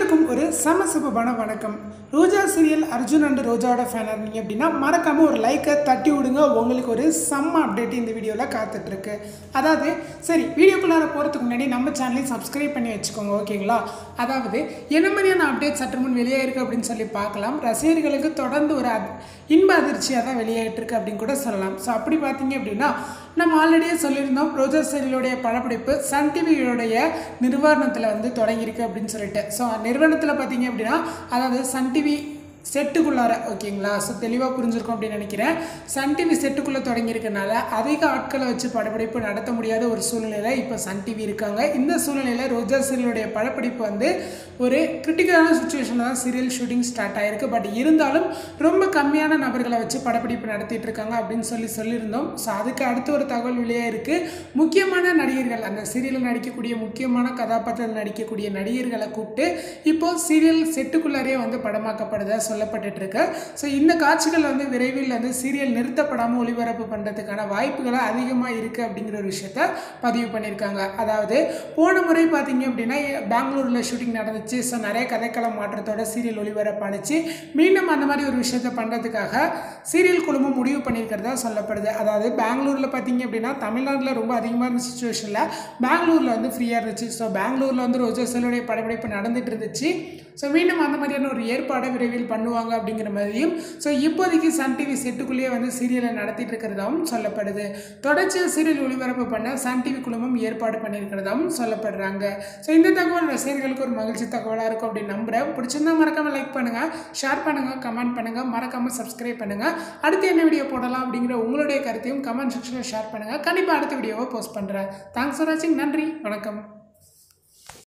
அனைவருக்கும் ஒரு சமசபமான வணக்கம் ரோஜா சீரியல் அர்ஜுன் அண்ட் ரோஜாவோட ஃபேனாக இருந்தீங்க அப்படின்னா மறக்காமல் ஒரு லைக்கை தட்டி விடுங்க உங்களுக்கு ஒரு செம்ம அப்டேட் இந்த வீடியோவில் காத்துட்ருக்கு அதாவது சரி வீடியோக்குள்ளார போகிறதுக்கு முன்னாடி நம்ம சேனலையும் சப்ஸ்கிரைப் பண்ணி வச்சுக்கோங்க ஓகேங்களா அதாவது என்ன மாதிரியான அப்டேட் சற்று முன் வெளியாயிருக்கு அப்படின்னு சொல்லி பார்க்கலாம் ரசிகர்களுக்கு தொடர்ந்து ஒரு அத்- இன்ப அதிர்ச்சியாக தான் வெளியாயிட்டிருக்கு அப்படின்னு கூட சொல்லலாம் ஸோ அப்படி பார்த்தீங்க அப்படின்னா நம்ம ஆல்ரெடியே சொல்லியிருந்தோம் ரோஜா சீரியலுடைய படப்பிடிப்பு சன் டிவியோடைய நிறுவனத்தில் வந்து தொடங்கியிருக்கு அப்படின்னு சொல்லிட்டு ஸோ நிறுவனத்தில் பார்த்தீங்க அப்படின்னா அதாவது சன் டிவி செட்டுக்குள்ளார ஓகேங்களா ஸோ தெளிவாக புரிஞ்சிருக்கும் அப்படின்னு நினைக்கிறேன் சன் டிவி செட்டுக்குள்ளே தொடங்கியிருக்கனால அதிக ஆட்களை வச்சு படப்பிடிப்பு நடத்த முடியாத ஒரு சூழ்நிலையில் இப்போ சன் டிவி இருக்காங்க இந்த சூழ்நிலையில் ரோஜா சீரியலுடைய படப்பிடிப்பு வந்து ஒரு கிரிட்டிக்கலான சுச்சுவேஷனில் தான் சீரியல் ஷூட்டிங் ஸ்டார்ட் ஆயிருக்கு பட் இருந்தாலும் ரொம்ப கம்மியான நபர்களை வச்சு படப்பிடிப்பு நடத்திட்டு இருக்காங்க அப்படின்னு சொல்லி சொல்லியிருந்தோம் ஸோ அதுக்கு அடுத்து ஒரு தகவல் வெளியாக இருக்குது முக்கியமான நடிகர்கள் அந்த சீரியலில் நடிக்கக்கூடிய முக்கியமான கதாபாத்திரத்தில் நடிக்கக்கூடிய நடிகர்களை கூப்பிட்டு இப்போ சீரியல் செட்டுக்குள்ளாரே வந்து படமாக்கப்படுதா சொல்லப்பட்டுட்டு இருக்கு ஸோ இந்த காட்சிகள் வந்து விரைவில் வந்து சீரியல் நிறுத்தப்படாமல் ஒளிபரப்பு பண்ணுறதுக்கான வாய்ப்புகள் அதிகமாக இருக்குது அப்படிங்கிற ஒரு விஷயத்த பதிவு பண்ணியிருக்காங்க அதாவது போன முறை பார்த்தீங்க அப்படின்னா பெங்களூரில் ஷூட்டிங் நடந்துச்சு ஸோ நிறைய கதைக்களம் மாற்றத்தோட சீரியல் ஒளிபரப்பானுச்சு மீண்டும் அந்த மாதிரி ஒரு விஷயத்த பண்ணுறதுக்காக சீரியல் குழுமம் முடிவு பண்ணியிருக்கிறதா சொல்லப்படுது அதாவது பெங்களூரில் பார்த்தீங்க அப்படின்னா தமிழ்நாட்டில் ரொம்ப அதிகமான சுச்சுவேஷனில் பெங்களூரில் வந்து ஃப்ரீயாக இருந்துச்சு ஸோ பெங்களூரில் வந்து ரோஜா செல்லுடைய படப்பிடிப்பு நடந்துட்டு இருந்துச்சு ஸோ மீண்டும் அந்த மாதிரியான ஒரு ஏற்பாடை விரைவில் பண்ணுவாங்க அப்படிங்கிற மாதிரியும் ஸோ இப்போதைக்கு சன் டிவி செட்டுக்குள்ளேயே வந்து சீரியலை நடத்திட்டு இருக்கிறதாவும் சொல்லப்படுது தொடர்ச்சியாக சீரியல் ஒளிபரப்பு பண்ண சன் டிவி குழுமம் ஏற்பாடு பண்ணியிருக்கிறதாவும் சொல்லப்படுறாங்க ஸோ இந்த தகவல் ரசிகர்களுக்கு ஒரு மகிழ்ச்சி தகவலாக இருக்கும் அப்படின்னு நம்புறேன் பிடிச்சிருந்தா மறக்காமல் லைக் பண்ணுங்கள் ஷேர் பண்ணுங்கள் கமெண்ட் பண்ணுங்கள் மறக்காமல் சப்ஸ்கிரைப் பண்ணுங்கள் அடுத்து என்ன வீடியோ போடலாம் அப்படிங்கிற உங்களுடைய கருத்தையும் கமெண்ட் செக்ஷனில் ஷேர் பண்ணுங்கள் கண்டிப்பாக அடுத்த வீடியோவை போஸ்ட் பண்ணுறேன் தேங்க்ஸ் ஃபார் வாட்சிங் நன்றி வணக்கம்